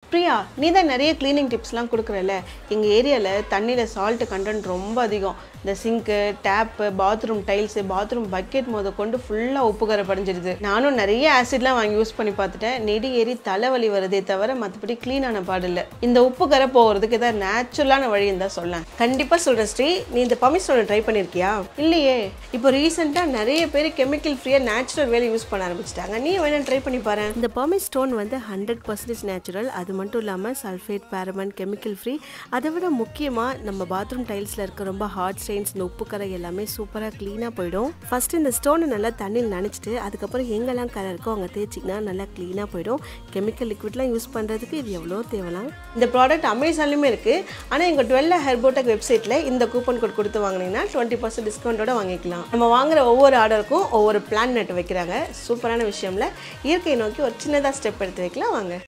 பிரியா நீ தான் நிறைய க்ளீனிங் டிப்ஸ்லாம் கொடுக்குறல எங்கள் ஏரியாவில் தண்ணியில் சால்ட் கண்டென்ட் ரொம்ப அதிகம் இந்த sink tap bathroom tiles bathroom bucket முத கொண்டு ஃபுல்லாக உப்பு கரை படிஞ்சிடுது நானும் நிறைய ஆசிட்லாம் வாங்கி யூஸ் பண்ணி பார்த்துட்டேன் நெடி ஏறி தலைவலி வருதே தவிர மற்றபடி க்ளீனான பாடில்லை இந்த உப்பு கரை போகிறதுக்கு ஏதாவது நேச்சுரலான வழி இருந்தால் சொல்லேன் கண்டிப்பாக சொல்கிறேன் ஸ்ரீ நீ இந்த பமிஸ்டோனை ட்ரை பண்ணியிருக்கியா இல்லையே இப்போ ரீசெண்டாக நிறைய பேர் கெமிக்கல் ஃப்ரீயாக நேச்சுரல் வேலை யூஸ் பண்ண ஆரம்பிச்சிட்டாங்க நீ வேணா ட்ரை பண்ணி பாரு இந்த பர்மிஸ் ஸ்டோன் வந்து ஹண்ட்ரட் பர்சன்டேஜ் நேச்சுரல் அது மட்டும் இல்லாமல் சல்ஃபேட் பேரமன் கெமிக்கல் ஃப்ரீ அதை விட முக்கியமாக நம்ம பாத்ரூம் டைல்ஸில் இருக்க ரொம்ப ஹார்ட் ஸ்டெயின்ஸ் இந்த உப்பு கரை எல்லாமே சூப்பராக க்ளீனாக போயிடும் ஃபர்ஸ்ட் இந்த ஸ்டோனை நல்லா தண்ணியில் நனைச்சிட்டு அதுக்கப்புறம் எங்கெல்லாம் கரை இருக்கோ அங்கே தேய்ச்சிங்கன்னா நல்லா க்ளீனாக போயிடும் கெமிக்கல் லிக்விட்லாம் யூஸ் பண்ணுறதுக்கு இது எவ்வளோ தேவலாம் இந்த ப்ராடக்ட் அமேசான்லையுமே இருக்குது ஆனால் எங்கள் டுவெல் ஹெர்போடெக் வெப்சைட்டில் இந்த கூப்பன் கோட் கொடுத்து வாங்கினீங்கன்னா டுவெண்ட்டி பர்சன்ட் டிஸ்கவுண்ட்டோட வாங்கிக்கலாம் நம்ம வாங்குற ஒவ்வொரு ஆர்டருக்கும் ஒவ்வொரு பிளான் நட்டு வைக்கிறாங்க சூப்பரான விஷயம்ல இயற்கையை நோக்கி ஒரு சின்னதாக ஸ்டெப் எடுத்து வைக்கலாம் வாங்க